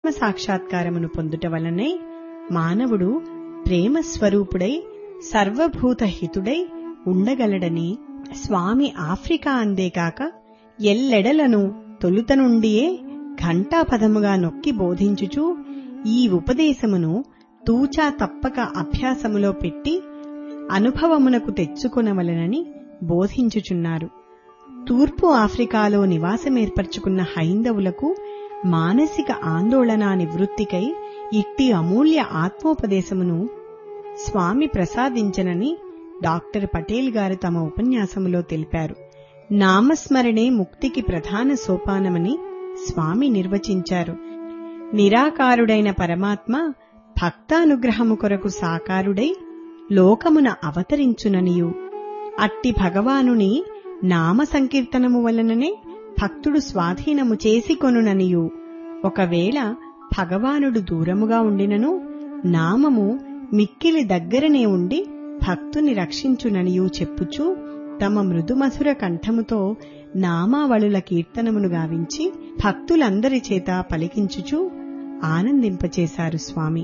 సాక్షాత్కారమును పొందుట వలనే మానవుడు ప్రేమ స్వరూపుడై సర్వభూత హితుడై ఉండగలడని స్వామి ఆఫ్రికా అందేకాక ఎల్లెడలను తొలుత నుండియే ఘంటాపదముగా నొక్కి బోధించుచూ ఈ ఉపదేశమును తూచా తప్పక అభ్యాసములో పెట్టి అనుభవమునకు తెచ్చుకొనవలనని బోధించుచున్నారు తూర్పు ఆఫ్రికాలో నివాసమేర్పరచుకున్న హైందవులకు మానసిక ఆందోళన నివృత్తికై ఇట్టి అమూల్య ఆత్మోపదేశమును స్వామి ప్రసాదించనని డాక్టర్ పటేల్ గారు తమ ఉపన్యాసములో తెలిపారు నామస్మరణే ముక్తికి ప్రధాన సోపానమని స్వామి నిర్వచించారు నిరాకారుడైన పరమాత్మ భక్తానుగ్రహము కొరకు సాకారుడై లోకమున అవతరించుననియు అట్టి భగవానుని నామ సంకీర్తనము వలననే భక్తుడు స్వాధీనము చేసుకొనుననియు ఒకవేళ భగవానుడు దూరముగా ఉండినను నామము మిక్కిలి దగ్గరనే ఉండి భక్తుని రక్షించుననియు చెప్పుచూ తమ మృదుమధుర కంఠముతో నామావళుల కీర్తనమును గావించి భక్తులందరి చేత పలికించుచూ ఆనందింపచేశారు స్వామి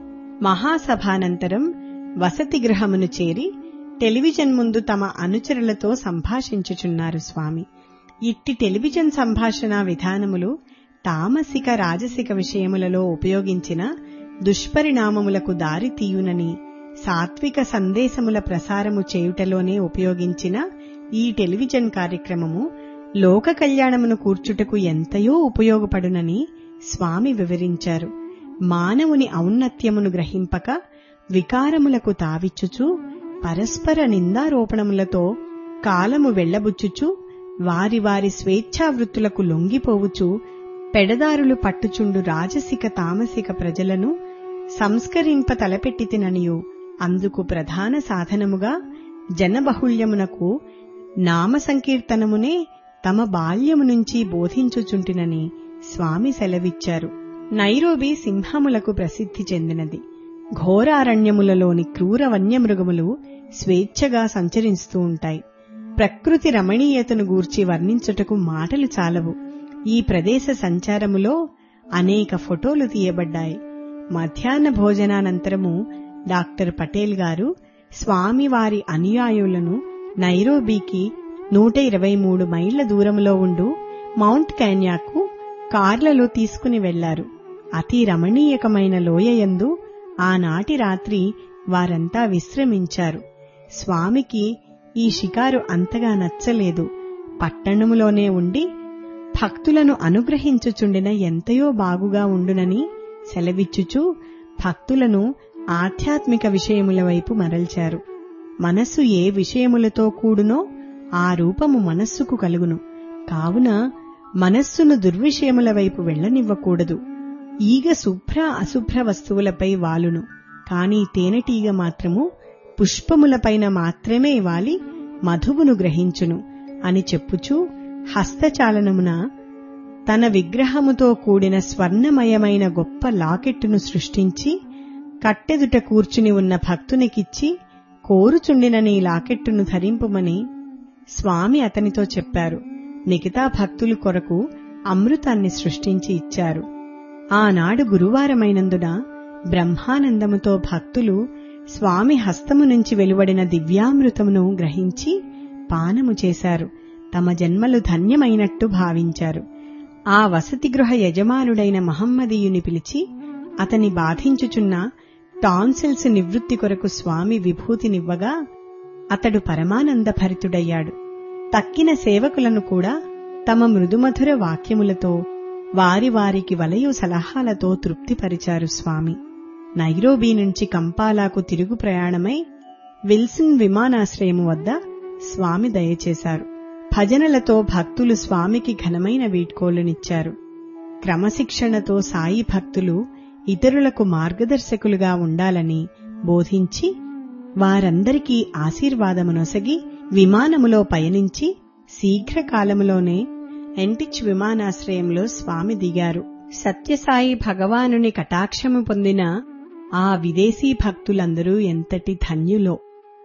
మహాసభానంతరం వసతి గృహమును చేరి టెలివిజన్ ముందు తమ అనుచరులతో సంభాషించుచున్నారు స్వామి ఇట్టి టెలివిజన్ సంభాషణ విధానములు తామసిక రాజసిక విషయములలో ఉపయోగించిన దుష్పరిణామములకు దారి తీయునని సాత్విక సందేశముల ప్రసారము చేయుటలోనే ఉపయోగించిన ఈ టెలివిజన్ కార్యక్రమము లోక కళ్యాణమును కూర్చుటకు ఎంతయో ఉపయోగపడునని స్వామి వివరించారు మానవుని ఔన్నత్యమును గ్రహింపక వికారములకు తావిచ్చుచు పరస్పర నిందారోపణములతో కాలము వెళ్లబుచ్చుచు వారి వారి స్వేచ్ఛావృత్తులకు లొంగిపోవుచు పెడదారులు పట్టుచుండు రాజసిక తామసిక ప్రజలను సంస్కరింప తలపెట్టితిననియు అందుకు ప్రధాన సాధనముగా జనబహుళ్యమునకు నామ సంకీర్తనమునే తమ బాల్యము నుంచి బోధించుచుంటినని స్వామి సెలవిచ్చారు నైరోబి సింహములకు ప్రసిద్ధి చెందినది ఘోరారణ్యములలోని క్రూర వన్యమృగములు స్వేచ్ఛగా సంచరిస్తూ ఉంటాయి ప్రకృతి రమణీయతను గూర్చి వర్ణించుటకు మాటలు చాలవు ఈ ప్రదేశ సంచారములో అనేక ఫోటోలు తీయబడ్డాయి మధ్యాహ్న భోజనానంతరము డాక్టర్ పటేల్ గారు స్వామివారి అనుయాయులను నైరోబీకి నూట ఇరవై మూడు మైళ్ల దూరంలో ఉండు మౌంట్ కాన్యాకు కార్లలో తీసుకుని వెళ్లారు అతి రమణీయకమైన లోయయందు ఆనాటి రాత్రి వారంతా విశ్రమించారు స్వామికి ఈ షికారు అంతగా నచ్చలేదు పట్టణములోనే ఉండి భక్తులను అనుగ్రహించుచుండిన ఎంతయో బాగుగా ఉండునని సెలవిచ్చుచూ భక్తులను ఆధ్యాత్మిక విషయముల వైపు మరల్చారు మనస్సు ఏ విషయములతో కూడునో ఆ రూపము మనస్సుకు కలుగును కావున మనస్సును దుర్విషయముల వైపు వెళ్లనివ్వకూడదు ఈగ శుభ్ర అశుభ్ర వస్తువులపై వాలును కాని తేనెటీగ మాత్రము పుష్పములపైన మాత్రమే వాలి మధువును గ్రహించును అని చెప్పుచూ హస్తచాలనమున తన విగ్రహముతో కూడిన స్వర్ణమయమైన గొప్ప లాకెట్టును సృష్టించి కట్టెదుట కూర్చుని ఉన్న భక్తునికిచ్చి కోరుచుండిన నీ లాకెట్టును ధరింపుమని స్వామి అతనితో చెప్పారు మిగతా భక్తుల కొరకు అమృతాన్ని సృష్టించి ఇచ్చారు ఆనాడు గురువారమైనందున బ్రహ్మానందముతో భక్తులు స్వామి హస్తము నుంచి వెలువడిన దివ్యామృతమును గ్రహించి పానము చేశారు తమ జన్మలు ధన్యమైనట్టు భావించారు ఆ వసతి గృహ యజమానుడైన మహమ్మదీయుని పిలిచి అతని బాధించుచున్న టాన్సిల్స్ నివృత్తి కొరకు స్వామి విభూతినివ్వగా అతడు పరమానందభరితుడయ్యాడు తక్కిన సేవకులను కూడా తమ మృదుమధుర వాక్యములతో వారి వారికి వలయు సలహాలతో తృప్తిపరిచారు స్వామి నైరోబీ నుంచి కంపాలాకు తిరుగు ప్రయాణమై విల్సన్ విమానాశ్రయము వద్ద స్వామి దయచేశారు భజనలతో భక్తులు స్వామికి ఘనమైన వీడ్కోలునిచ్చారు క్రమశిక్షణతో సాయి భక్తులు ఇతరులకు మార్గదర్శకులుగా ఉండాలని బోధించి వారందరికీ ఆశీర్వాదమునొసగి విమానములో పయనించి శీఘ్రకాలములోనే ఎంటిచ్ విమానాశ్రయంలో స్వామి దిగారు సత్యసాయి భగవానుని కటాక్షము పొందిన ఆ విదేశీ భక్తులందరూ ఎంతటి ధన్యులో